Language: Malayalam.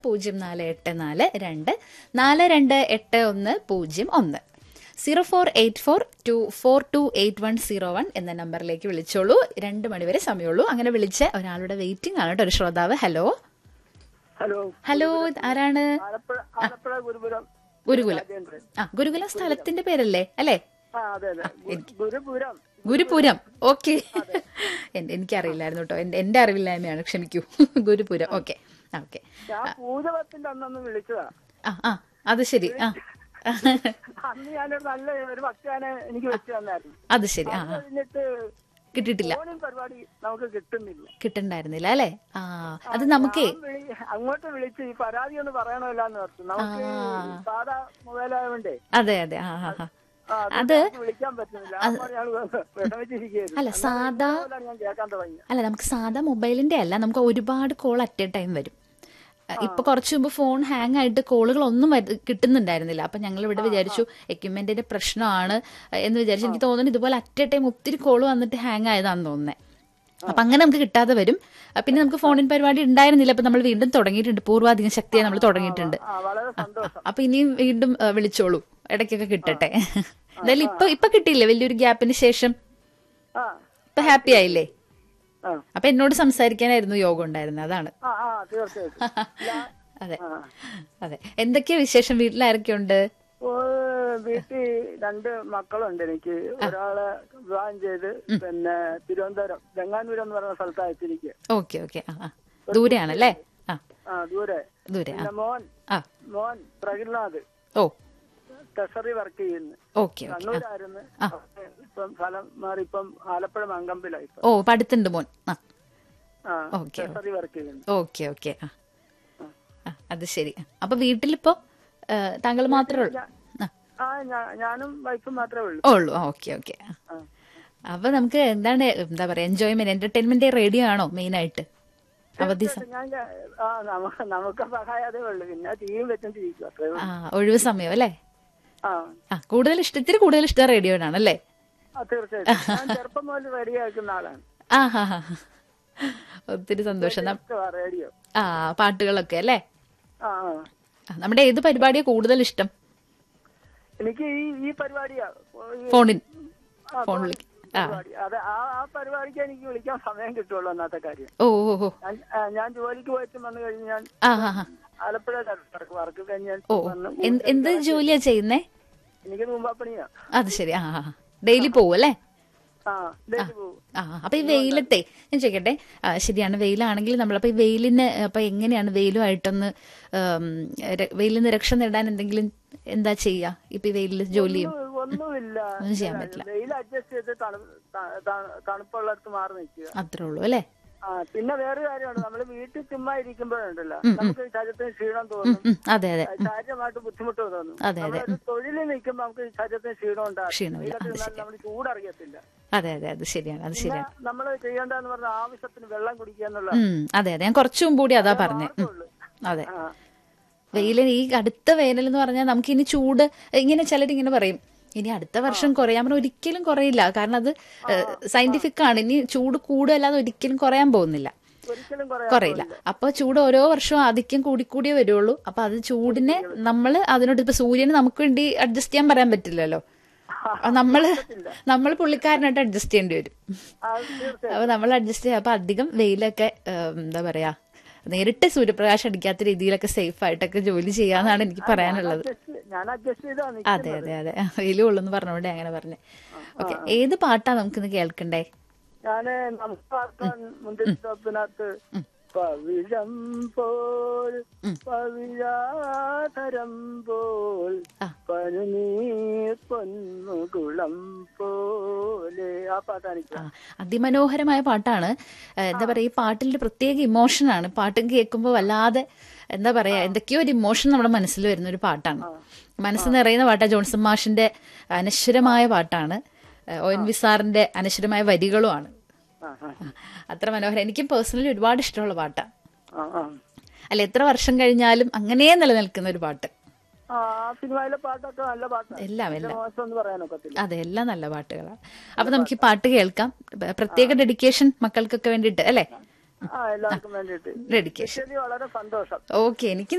പൂജ്യം നാല് എട്ട് നാല് രണ്ട് നാല് രണ്ട് എട്ട് ഒന്ന് പൂജ്യം ഒന്ന് zero four eight four two four two eight one zero one എന്ന നമ്പറിലേക്ക് വിളിച്ചോളൂ രണ്ട് മണിവരെ സമയമുള്ളൂ അങ്ങനെ വിളിച്ച ഒരാളുടെ വെയിറ്റിംഗ് ആണ് കേട്ടോ ഒരു ശ്രോതാവ് ഹലോ ഹലോ ഹലോ ആരാണ് ആലപ്പുഴ ആലപ്പുഴ ഗുരുപുരം ഗുരുകുലം രാജേന്ദ്രൻ ആ ഗുരുകുലം സ്ഥലത്തിന്റെ പേരല്ലേ അല്ലേ ആ അതെ അതെ ഗു- ഗുരുപുരം ഗുരുപുരം ഓക്കെ എനിക്കറിയില്ലായിരുന്നു കേട്ടോ എന്റെ എന്റെ അറിവില്ലായ്മയാണ് ക്ഷമിക്കൂ ഗുരുപുരം ഓക്കെ ഓക്കെ ഞാൻ പൂജപത്തിന്റെ അന്നൊന്ന് വിളിച്ചതാ ആ ആ അത് ശരി ആ അന്ന് ഞാനൊരു നല്ല ഒരു ഭക്താനെ എനിക്ക് വെച്ച് തന്നായിരുന്നു അത് ശരി ആ അത് ആ കഴിഞ്ഞിട്ട് കിട്ടിയിട്ടില്ല ഫോണിൽ പരിപാടി നമുക്ക് കിട്ടുന്നില്ല കിട്ടണ്ടായിരുന്നില്ല അല്ലേ ആ അത് നമുക്കേ ഞാൻ വിളി- അങ്ങോട്ട് വിളിച്ച് ഈ പരാതി ഒന്ന് പറയണമല്ലോ എന്ന് ഓർത്തു നമുക്ക് സാധാ മൊബൈലായോണ്ടേ അതെ അതെ ആ ആ ആ ആ, അതുകൊണ്ട് എനിക്ക് വിളിക്കാൻ പറ്റുന്നില്ല ആ പറഞ്ഞ വിഷമിച്ചിരിക്കുകയായിരുന്നു അല്ല സാധാ അതുകൊണ്ടാണ് ഞാൻ കേൾക്കാൻ തുടങ്ങി അല്ല നമുക്ക് സാധാ മൊബൈലിന്റെ അല്ല നമുക്ക് ഒരുപാട് കോൾ അറ്റ് എ ടൈം വരും ഇപ്പൊ കുറച്ചു മുമ്പ് ഫോൺ ഹാങ് ആയിട്ട് കോളുകളൊന്നും വര- കിട്ടുന്നുണ്ടായിരുന്നില്ല അപ്പൊ ഞങ്ങൾ ഇവിടെ വിചാരിച്ചു എക്യുപ്മെന്റിന്റെ പ്രശ്നമാണ് എന്ന് വിചാരിച്ചു എനിക്ക് തോന്നുന്നു ഇതുപോലെ അറ്റ് എ ടൈം ഒത്തിരി കോൾ വന്നിട്ട് ഹാങ് ആയതാണെന്ന് തോന്നുന്നത് അപ്പൊ അങ്ങനെ നമുക്ക് കിട്ടാതെ വരും അഹ് പിന്നെ നമുക്ക് ഫോണിൻ പരിപാടി ഉണ്ടായിരുന്നില്ല അപ്പൊ നമ്മൾ വീണ്ടും തുടങ്ങിയിട്ടുണ്ട് പൂർവാധികം ശക്തിയായി നമ്മൾ തുടങ്ങിയിട്ടുണ്ട് ആ വളരെ സന്തോഷം അപ്പൊ ഇനിയും വീണ്ടും ആ, വിളിച്ചോളൂ ഇടയ്ക്കൊക്കെ കിട്ടട്ടെ എന്തായാലും ഇപ്പൊ ഇപ്പൊ കിട്ടിയില്ലേ വലിയൊരു ഗ്യാപ്പിന് ശേഷം ആ ഇപ്പൊ ഹാപ്പി ആയില്ലേ ആ അപ്പൊ എന്നോട് സംസാരിക്കാനായിരുന്നു യോഗം ഉണ്ടായിരുന്നത് അതാണ് ആ ആ തീർച്ചയായിട്ടും ഞാൻ- അതെ ആ. അതെ എന്തൊക്കെയാ വിശേഷം വീട്ടിൽ ആരൊക്കെയുണ്ട് ഓ, വീട്ടിൽ രണ്ട് മക്കളുണ്ട് എനിക്ക് ഒരാളെ വിവാഹം ചെയ്ത് പിന്നെ തിരുവനന്തപുരം വെങ്ങാനൂരം എന്ന് പറയുന്ന സ്ഥലത്ത് അയച്ചിരിക്കുക ഓക്കെ ഓക്കെ ആ ആ ദൂരെയാണല്ലേ ആ ആ ദൂരെ ദൂരെ ആ പിന്നെ മോൻ ആ മോൻ പ്രഗിൽനാഥ് ഓ ട്രഷറി വർക്ക് ചെയ്യുന്നു ഓക്കെ ഓക്കെ കണ്ണൂരായിരുന്നു ഇപ്പം സ്ഥലം മാറി ഇപ്പം ആലപ്പുഴ മങ്കമ്പിലായി ഇപ്പം ഓ പഠിത്തുണ്ട് മോൻ ആ ആ ഓക്കെ ട്രഷറി വർക്ക് ചെയ്യുന്നു ഓക്കെ ഓക്കെ ആ ആ, അത് ശരി അപ്പൊ വീട്ടിലിപ്പോ ആ, താങ്കൾ മാത്രമേ ഉള്ളൂ ആ ആ ഞാ- ഞാനും വൈഫും മാത്രമേ ഉള്ളൂ ഉള്ളൂ ഓക്കെ ഓക്കെ ആ. അപ്പൊ നമുക്ക് എന്താണ് എന്താ പറയാ എൻജോയ്മെന്റ് എന്റർടൈൻമെന്റ് റേഡിയോ ആണോ മെയിൻ ആയിട്ട് അവധി സ- ഞാൻ ആ നമുക്ക് നമുക്ക് സഹായതേ ഉള്ളൂ പിന്നെ ടിവിയും വെച്ചോണ്ടിരിക്കും അത്രേ ഉള്ളൂ. ആ ഒഴിവ് സമയം അല്ലേ ആ ആ കൂടുതൽ ഇഷ്ടം ഇത്തിരി കൂടുതൽ ഇഷ്ടം റേഡിയോനാണല്ലേ ആ തീർച്ചയായിട്ടും ഞാൻ ചെറുപ്പം മുതൽ റേഡിയോ കേൾക്കുന്ന ആളാണ് ആ ഹാ ഹാ ഒത്തിരി സന്തോഷം നം- ഇഷ്ടമാ റേഡിയോ ആ പാട്ടുകളൊക്കെ അല്ലേ ആ ആ. ആ, നമ്മുടെ ഏത് പരിപാടിയാ കൂടുതൽ ഇഷ്ടം എനിക്ക് ഈ ഈ പരിപാടിയാ ഈ- ഫോണിൻ ആ, ഫോൺ വിളിക്ക ആ പരിപാടി അതെ ആ ആ പരിപാടിക്ക് എനിക്ക് വിളിക്കാൻ സമയം കിട്ടുള്ളൂ ഒന്നാമത്തെ കാര്യം ഓ ഓ ഓ ഞാൻ ആ, ഞാൻ ജോലിക്ക് പോയിട്ട് വന്നു കഴിഞ്ഞ് ഞാൻ ആ ഹാ ഹാ ആലപ്പുഴ വർക്ക് വർക്ക് കഴിഞ്ഞ് ഞാൻ ഓ വന്ന് എന്ത് എന്ത് ജോലിയാ ചെയ്യുന്നേ എനിക്ക് മുമ്പാപ്പണിയാ അത് ശരി ആ ഡെയിലി പോവും അല്ലേ ആ ഡെയിലി പോകും ആ അപ്പൊ ഈ വെയിലത്തെ ഞാൻ ചോദിക്കട്ടെ ആ, ശരിയാണ് വെയിലാണെങ്കിൽ നമ്മളപ്പോ ഈ വെയിലിന് അപ്പൊ എങ്ങനെയാണ് വെയിലുമായിട്ടൊന്ന് ഉം, ര- വെയിലിൽ നിന്ന് രക്ഷ നേടാൻ എന്തെങ്കിലും എന്താ ചെയ്യാ ഇപ്പൊ ഈ വെയിലിൽ ജോലി ചെയ്യും ഒന്നും- ഒന്നുമില്ല ഒന്നും ചെയ്യാൻ പറ്റില്ല. വെയിൽ അഡ്ജസ്റ്റ് ചെയ്ത് തണു- ത- ത- തണുപ്പുള്ളിടത്ത് മാറി നിൽക്കുക അത്രേ ഉള്ളൂ അല്ലേ ആ പിന്നെ വേറൊരു കാര്യമാണ് നമ്മള് വീട്ടിൽ ചുമ്മാ ഇരിക്കുമ്പോഴുണ്ടല്ലോ നമുക്ക് ശരീരത്തിന് ക്ഷീണം തോന്നും ഉം, അതെ അതെ ശാരീരികമായിട്ട് ബുദ്ധിമുട്ട് തോന്നും അതെ, അതെ. നമ്മളൊരു തൊഴിലിൽ നിൽക്കുമ്പോൾ നമുക്ക് ശരീരത്തിന് ക്ഷീണം ഉണ്ടാകും ക്ഷീണമില്ല. അത് നമ്മൾ ചൂടറിയത്തില്ല അതെ അതെ അത് ശരിയാണ് അത് പിന്നെ ശരിയാണ് നമ്മൾ ചെയ്യേണ്ടതെന്ന് പറഞ്ഞാൽ ആവശ്യത്തിന് വെള്ളം കുടിക്കുക എന്നുള്ള ഉം അതെ അതെ ഞാൻ കുറച്ചു മുമ്പ് കൂടി അതാ പറഞ്ഞേ ഉം, ഉള്ളൂ. അതെ ആ വെയില് ഈ അടുത്ത വേനൽ എന്ന് പറഞ്ഞാൽ നമുക്ക് ഇനി ചൂട് ഇങ്ങനെ ചിലരിങ്ങനെ പറയും ഇനി അടുത്ത വർഷം കുറയാൻ പറഞ്ഞാൽ ഒരിക്കലും കുറയില്ല കാരണം അത് സയന്റിഫിക് ആണ് ഇനി ചൂട് കൂടുകയല്ലാതെ ഒരിക്കലും കുറയാൻ പോകുന്നില്ല ഒരിക്കലും പറയാം കുറയില്ല അപ്പൊ ചൂട് ഓരോ വർഷവും ആധിക്യം കൂടിക്കൂടിയേ വരുള്ളൂ അപ്പൊ അത് ചൂടിനെ നമ്മൾ അതിനോട് ഇപ്പൊ സൂര്യന് നമുക്ക് വേണ്ടി അഡ്ജസ്റ്റ് ചെയ്യാൻ പറയാൻ പറ്റില്ലല്ലോ അപ്പൊ നമ്മള് നമ്മൾ പുള്ളിക്കാരനായിട്ട് അഡ്ജസ്റ്റ് ചെയ്യേണ്ടി വരും അത് തീർച്ചയായും അപ്പൊ നമ്മൾ അഡ്ജസ്റ്റ് ചെയ്യാം അപ്പൊ അധികം വെയിലൊക്കെ ഏഹ്, എന്താ പറയാ നേരിട്ട് സൂര്യപ്രകാശം അടിക്കാത്ത രീതിയിലൊക്കെ സേഫ് ആയിട്ടൊക്കെ ജോലി ചെയ്യാന്നാണ് എനിക്ക് പറയാനുള്ളത് adjust- ഞാൻ അഡ്ജസ്റ്റ് ചെയ്താണ് അതെ അതെ അതെ വെയിൽ കൊള്ളുന്നു പറഞ്ഞോണ്ട് അങ്ങനെ പറഞ്ഞേ ഓക്കെ ഏത് പാട്ടാ നമുക്കിന്ന് കേൾക്കണ്ടേ ഞാന് നമുക്കാക്കാൻ മുന്തിരി സ്റ്റോപ്പിനകത്ത് പവിഴം പോൽ പവിഴാധരം പോൽ ആ. പനിനീർ പൊന്നുകുളം പോലെ ആ പാട്ടാണ് എനിക്ക് ആ, അതിമനോഹരമായ പാട്ടാണ് ഏഹ്, എന്താ പറയാ ഈ പാട്ടിലൊരു പ്രത്യേക ഇമോഷനാണ് പാട്ടും കേൾക്കുമ്പോൾ വല്ലാതെ എന്താ പറയാ എന്തൊക്കെയോ ഒരു ഇമോഷൻ നമ്മുടെ മനസ്സിൽ വരുന്ന ഒരു പാട്ടാണ് മനസ്സ് നിറയുന്ന പാട്ടാ ജോൺസൺ മാഷിന്റെ അനശ്വരമായ പാട്ടാണ് ഏഹ്, ഒ എൻ വി സാറിന്റെ അനശ്വരമായ വരികളുമാണ് ആ ആ ആ, അത്ര മനോഹരം എനിക്കും പേഴ്സണലി ഒരുപാട് ഇഷ്ടമുള്ള പാട്ടാ ആ ആ അല്ല എത്ര വർഷം കഴിഞ്ഞാലും അങ്ങനെ നിലനിൽക്കുന്ന ഒരു പാട്ട് ആ ആ സിനിമയിലെ പാട്ടൊക്കെ നല്ല പാട്ടാണ് എല്ലാം എല്ലാം മോശം എന്ന് പറയാനൊക്കത്തില്ല അതെ എല്ലാം നല്ല പാട്ടുകളാണ് അപ്പൊ നമുക്ക് ഈ പാട്ട് കേൾക്കാം പ്രത്യേക ഡെഡിക്കേഷൻ മക്കൾക്കൊക്കെ വേണ്ടിയിട്ട് അല്ലേ ആ എല്ലാവർക്കും വേണ്ടിയിട്ട് ഡെഡിക്കേഷൻ ശരി വളരെ സന്തോഷം ഓക്കെ എനിക്ക്